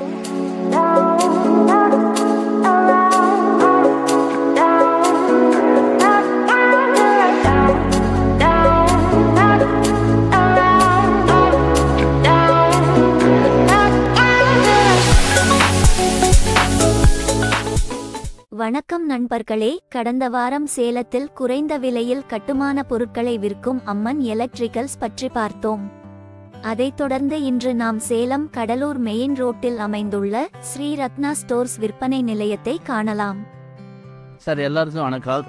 வணக்கம் நண்பர்களே கடந்த வாரம் சேலத்தில் குறைந்த விலையில் கட்டுமான பொருட்களை விற்கும் அம்மன் எலக்ட்ரிக்கல்ஸ் பற்றி பார்த்தோம் அதைத் தொடர்ந்து இன்று நாம் சேலம் கடலூர் மெயின் ரோட்டில் அமைந்துள்ள ஸ்ரீ ரத்னா ஸ்டோர்ஸ் விற்பனை நிலையத்தை காணலாம் சார் எல்லாருக்கும் வணக்கம்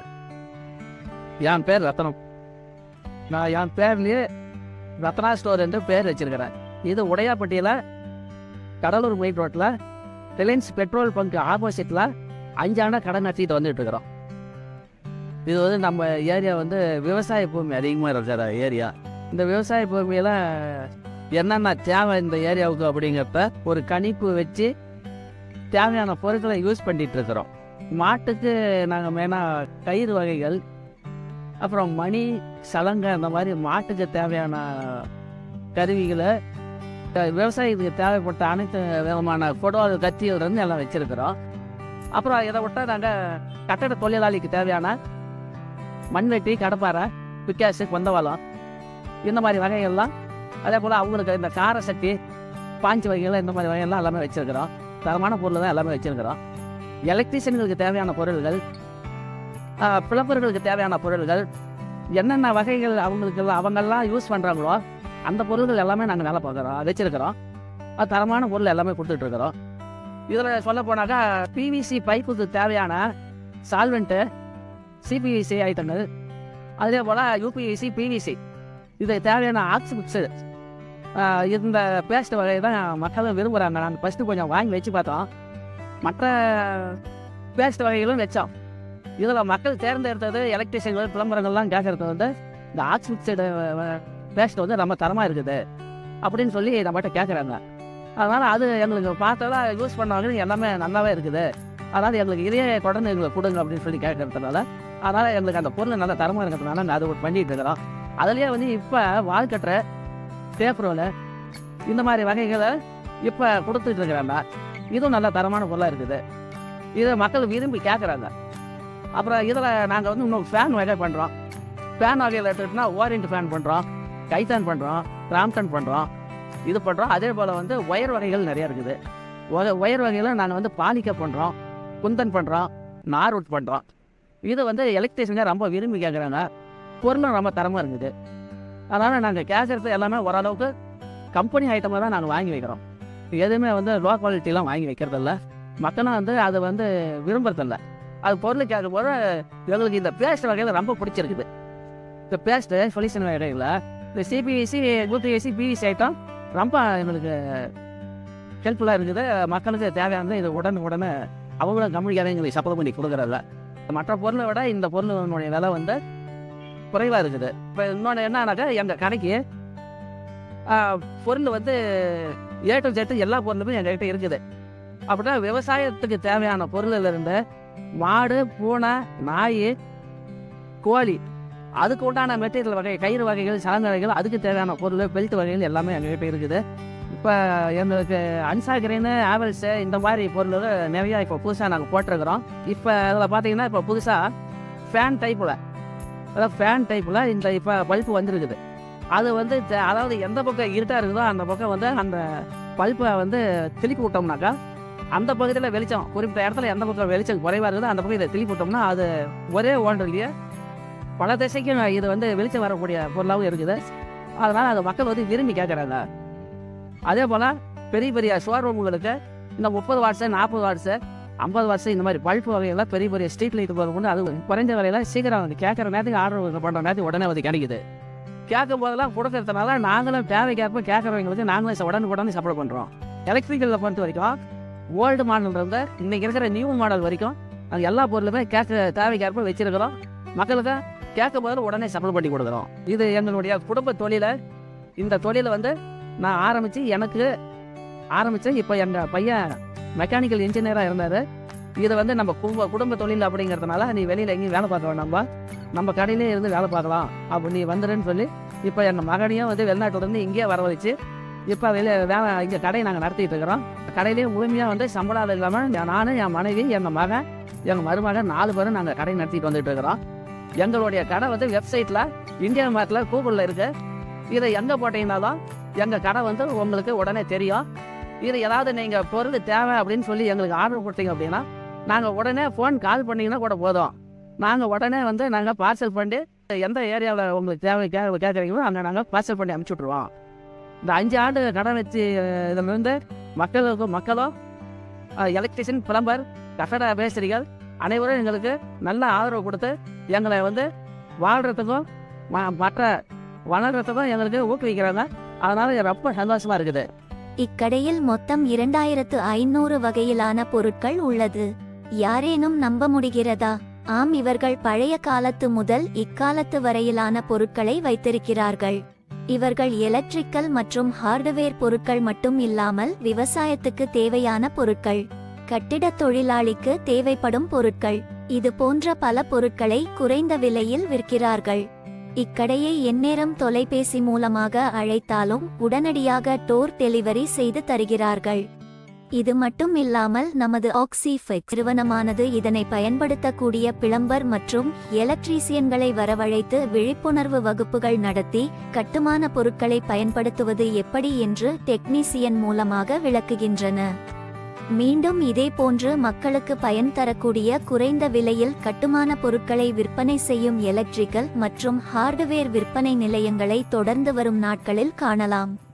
என் பேர் ரத்னம் நான் என் பேர்லேயே ரத்னா ஸ்டோர் என்று பேர் வச்சிருக்கிறேன் இது உடையாப்பட்டியில் கடலூர் மெயின் ரோட்டில் ரிலையன்ஸ் பெட்ரோல் பங்க் ஆப்போசிட்டில் அஞ்சான கடை நடத்திட்டு வந்துட்டு இருக்கிறோம் இது வந்து நம்ம ஏரியா வந்து விவசாய பூமி அதிகமாக இருக்கிற ஏரியா இந்த விவசாய பூமியில் என்னென்ன தேவை இந்த ஏரியாவுக்கு அப்படிங்கிறத ஒரு கணிப்பு வச்சு தேவையான பொருட்களை யூஸ் பண்ணிட்டு இருக்கிறோம் மாட்டுக்கு நாங்கள் மெயினாக கயிறு வகைகள் அப்புறம் மணி சலங்கை அந்த மாதிரி மாட்டுக்கு தேவையான கருவிகளை அஹ் விவசாயத்துக்கு தேவைப்பட்ட அனைத்து விதமான கொடோல் கத்தியிலிருந்து எல்லாம் வச்சுருக்கிறோம் அப்புறம் இதை விட்டால் நாங்கள் கட்டட தொழிலாளிக்கு தேவையான மண்வெட்டி கடப்பாரை பிக்காசு கொந்தவாளம் இந்த மாதிரி வகைகள்லாம் அதே போல் அவங்களுக்கு இந்த கார சட்டி பாஞ்சு வகைகள் இந்த மாதிரி வகைகள்லாம் எல்லாமே வச்சுருக்கிறோம் தரமான பொருள் தான் எல்லாமே வச்சுருக்கிறோம் எலக்ட்ரீஷியன்களுக்கு தேவையான பொருள்கள் பிளப்பர்களுக்கு தேவையான பொருள்கள் என்னென்ன வகைகள் அவங்களுக்கெல்லாம் அவங்கெல்லாம் யூஸ் பண்ணுறாங்களோ அந்த பொருள்கள் எல்லாமே நாங்கள் வேலை பார்க்குறோம் வச்சுருக்கிறோம் அது தரமான பொருள் எல்லாமே கொடுத்துட்ருக்குறோம் இதில் சொல்ல போனாக்கா பிவிசி பைப்புக்கு தேவையான சால்வெண்ட்டு சிபிவிசி ஐட்டங்கள் அதே போல் யூபிவிசி பிவிசி இது தேவையான ஆக்சிபிக்ஸு இந்த பேஸ்ட் வகை தான் மக்களும் விரும்புகிறாங்க நாங்கள் ஃபஸ்ட்டு கொஞ்சம் வாங்கி வச்சு பார்த்தோம் மற்ற பேஸ்ட் வகைகளும் வச்சோம் இதில் மக்கள் தேர்ந்தெடுத்தது எலக்ட்ரிஷியன்கள் விளம்பரங்கள்லாம் கேட்கறது வந்து இந்த ஆக்சிபிக்ஸைடு பேஸ்ட் வந்து ரொம்ப தரமாக இருக்குது அப்படின்னு சொல்லி நம்மகிட்ட கேட்குறாங்க அதனால் அது எங்களுக்கு பார்த்ததெல்லாம் யூஸ் பண்ணவங்க எல்லாமே நல்லாவே இருக்குது அதனால் எங்களுக்கு இதையே தொடர்ந்து எங்களுக்கு கொடுங்க அப்படின்னு சொல்லி கேட்கறதுனால அதனால் எங்களுக்கு அந்த பொருள் நல்ல தரமாக இருக்கிறதுனால நாங்கள் அதை பண்ணிட்டு இருக்கிறோம் அதுலேயே வந்து இப்போ வாழ்க்கட்டுற பேப்பரோல இந்த மாதிரி வகைகளை இப்போ கொடுத்துட்டு இருக்கிறாங்க இதுவும் நல்ல தரமான பொருளாக இருக்குது இதை மக்கள் விரும்பி கேட்குறாங்க அப்புறம் இதில் நாங்கள் வந்து இன்னும் ஃபேன் வகை பண்ணுறோம் ஃபேன் வகையில் எடுத்துக்கிட்டோம்னா ஓரியன்ட் ஃபேன் பண்ணுறோம் கைத்தான் பண்ணுறோம் ராம்டன் பண்ணுறோம் இது பண்ணுறோம் அதே போல் வந்து ஒயர் வகைகள் நிறையா இருக்குது ஒய- ஒயர் வகையில் நாங்கள் வந்து பாலிக்க பண்ணுறோம் குந்தன் பண்ணுறோம் நார்வுட் பண்ணுறோம் இது வந்து எலக்ட்ரிஷியனாக ரொம்ப விரும்பி கேட்குறாங்க பொருளும் ரொம்ப தரமாக இருக்குது அதனால் நாங்கள் கேட்குறது எல்லாமே ஓரளவுக்கு கம்பெனி ஐட்டமாக தான் நாங்கள் வாங்கி வைக்கிறோம் எதுவுமே வந்து லோ குவாலிட்டிலாம் வாங்கி வைக்கிறதில்ல மக்களும் வந்து அதை வந்து விரும்புறதில்ல அது பொருள் கேட்கும் போது எங்களுக்கு இந்த பேஸ்ட் வகையில் ரொம்ப பிடிச்சிருக்குது இந்த பேஸ்ட்டு சொல்யூஷன் வகையில் இந்த சிபிஎஸ்சி யூபிஎஸ்சி பிவிசி ஐட்டம் ரொம்ப எங்களுக்கு ஹெல்ப்ஃபுல்லாக இருக்குது மக்களுக்கு தேவையானது இது உடனே உடனே அவங்களும் கம்மிக்காக எங்களுக்கு சப்ளை பண்ணி கொடுக்குறதில்ல மற்ற பொருளை விட இந்த பொருளுடைய விலை வந்து குறைவாக இருக்குது இப்போ இன்னொன்று என்னன்னாக்கா எங்கள் கடைக்கு ஆ, பொருள் வந்து ஏ டு ஜெட்டு எல்லா பொருளுமே எங்ககிட்ட இருக்குது அப்படின்னா விவசாயத்துக்கு தேவையான பொருளில் இருந்து மாடு பூனை நாய் கோழி அதுக்கு உண்டான மெட்டீரியல் வகை கயிறு வகைகள் சலங்க வகைகள் அதுக்கு தேவையான பொருள் பெல்ட் வகைகள் எல்லாமே எங்ககிட்ட இருக்குது இப்போ எங்களுக்கு அன்சாகிரின்னு ஆவல்ஸு இந்த மாதிரி பொருள் நிறையா இப்போ புதுசாக நாங்கள் போட்டிருக்கிறோம் இப்போ அதில் பார்த்தீங்கன்னா இப்போ புதுசாக ஃபேன் டைப்பில் அதாவது ஃபேன் டைப்பில் இந்த இப்போ பல்ப்பு வந்துருக்குது அது வந்து த- அதாவது எந்த பக்கம் இருட்டாக இருக்குதோ அந்த பக்கம் வந்து அந்த பல்ப்பை வந்து திருப்பி விட்டோம்னாக்கா அந்த பகுதியில் வெளிச்சம் குறிப்பிட்ட இடத்துல எந்த பக்கம் வெளிச்சம் குறைவாக இருக்குதோ அந்த பக்கம் இதை திருப்பி விட்டோம்னா அது ஒரே ஓன்றலையே பல திசைக்கும் இது வந்து வெளிச்சம் வரக்கூடிய பொருளாகவும் இருக்குது அதனால் அது மக்கள் வந்து விரும்பி கேட்குறாங்க அதே போல் பெரிய பெரிய ஷோரூம்களுக்கு இந்த முப்பது வாட்ஸு நாற்பது வாட்ஸு ஐம்பது வாட்ஸு இந்த மாதிரி பல்ப் வகையெல்லாம் பெரிய பெரிய ஸ்ட்ரீட் லைட் போது கொண்டு அது குறைஞ்ச விலையில சீக்கிரம் வந்து கேட்குற நேரத்துக்கு ஆர்டர் பண்ணுற நேரத்துக்கு உடனே வந்து கிடைக்குது கேட்கும் போதெல்லாம் கொடுக்கறதுனால நாங்களும் தேவைக்கேற்ப கேட்குறவங்களுக்கு நாங்களும் உடனே உடனே சப்ளை பண்ணுறோம் எலக்ட்ரிக்கலில் பொறுத்த வரைக்கும் ஓல்டு மாடல் இருந்து இன்னைக்கு இருக்கிற நியூ மாடல் வரைக்கும் அது எல்லா பொருளுமே கேட்க தேவைக்கேற்ப வச்சிருக்கிறோம் மக்களுக்கு கேட்கும் போது உடனே சப்ளை பண்ணி கொடுக்குறோம் இது எங்களுடைய குடும்ப தொழிலை இந்த தொழிலை வந்து நான் ஆரம்பித்து எனக்கு ஆரம்பித்தேன் இப்போ எங்கள் பையன் மெக்கானிக்கல் இன்ஜினியராக இருந்தார் இதை வந்து நம்ம குடும்ப குடும்ப தொழில் அப்படிங்கிறதுனால நீ வெளியில் எங்கேயும் வேலை பார்க்க வேண்டாம்பா நம்ம கடையிலே இருந்து வேலை பார்க்கலாம் அப்படி நீ வந்துடுன்னு சொல்லி இப்போ எங்கள் மகனையும் வந்து வெளிநாட்டுலேருந்து இங்கேயே வரவழைச்சு இப்போ வெளியே வேலை இங்கே கடையை நாங்கள் நடத்திட்டு இருக்கிறோம் கடையிலேயே முழுமையாக வந்து சம்பளம் இல்லாமல் நானும் என் மனைவி எங்கள் மகன் எங்கள் மருமகன் நாலு பேரும் நாங்கள் கடை நடத்திட்டு வந்துட்டு இருக்கிறோம் எங்களுடைய கடை வந்து வெப்சைட்டில் இந்தியா மேப்பில் கூகுளில் இருக்குது இதை எங்கே போட்டீங்கன்னாலும் எங்கள் கடை வந்து உங்களுக்கு உடனே தெரியும் இது ஏதாவது நீங்கள் பொருள் தேவை அப்படின்னு சொல்லி எங்களுக்கு ஆர்டர் கொடுத்தீங்க அப்படின்னா நாங்கள் உடனே ஃபோன் கால் பண்ணிங்கன்னா கூட போதும் நாங்கள் உடனே வந்து நாங்கள் பார்சல் பண்ணி எந்த ஏரியாவில் உங்களுக்கு தேவை கே கேட்குறீங்களோ அங்கே நாங்கள் பார்சல் பண்ணி அனுப்பிச்சி விட்ருவோம் இந்த அஞ்சு ஆண்டு கடன் வச்சு இதில் வந்து மக்களுக்கு மக்களும் எலக்ட்ரிஷியன் பிளம்பர் கட்டட மேஸ்திரிகள் அனைவரும் எங்களுக்கு நல்ல ஆதரவு கொடுத்து எங்களை வந்து வாழ்கிறதுக்கும் ம- மற்ற வளர்கிறதுக்கும் எங்களுக்கு ஊக்குவிக்கிறாங்க அதனால எனக்கு ரொம்ப சந்தோஷமா இருக்குது இக்கடையில் மொத்தம் இரண்டாயிரத்து ஐநூறு வகையிலான பொருட்கள் உள்ளது யாரேனும் நம்ப முடிகிறதா ஆம் இவர்கள் பழைய காலத்து முதல் இக்காலத்து வரையிலான பொருட்களை வைத்திருக்கிறார்கள் இவர்கள் எலக்ட்ரிக்கல் மற்றும் ஹார்ட்வேர் பொருட்கள் மட்டும் இல்லாமல் விவசாயத்துக்கு தேவையான பொருட்கள் கட்டிடத் தொழிலாளிக்கு தேவைப்படும் பொருட்கள் இது போன்ற பல பொருட்களை குறைந்த விலையில் விற்கிறார்கள் இக்கடையை எந்நேரம் தொலைபேசி மூலமாக அழைத்தாலும் உடனடியாக டோர் டெலிவரி செய்து தருகிறார்கள் இது மட்டும் இல்லாமல் நமது ஆக்சிஃபெக்ஸ் நிறுவனமானது இதனை பயன்படுத்தக்கூடிய பிளம்பர் மற்றும் எலக்ட்ரீசியன்களை வரவழைத்து விழிப்புணர்வு வகுப்புகள் நடத்தி கட்டுமான பொருட்களை பயன்படுத்துவது எப்படி என்று டெக்னீசியன் மூலமாக விளக்குகின்றன மீண்டும் இதேபோன்று மக்களுக்கு பயன் தரக்கூடிய குறைந்த விலையில் கட்டுமான பொருட்களை விற்பனை செய்யும் எலக்ட்ரிக்கல் மற்றும் ஹார்ட்வேர் விற்பனை நிலையங்களை தொடர்ந்து வரும் நாட்களில் காணலாம்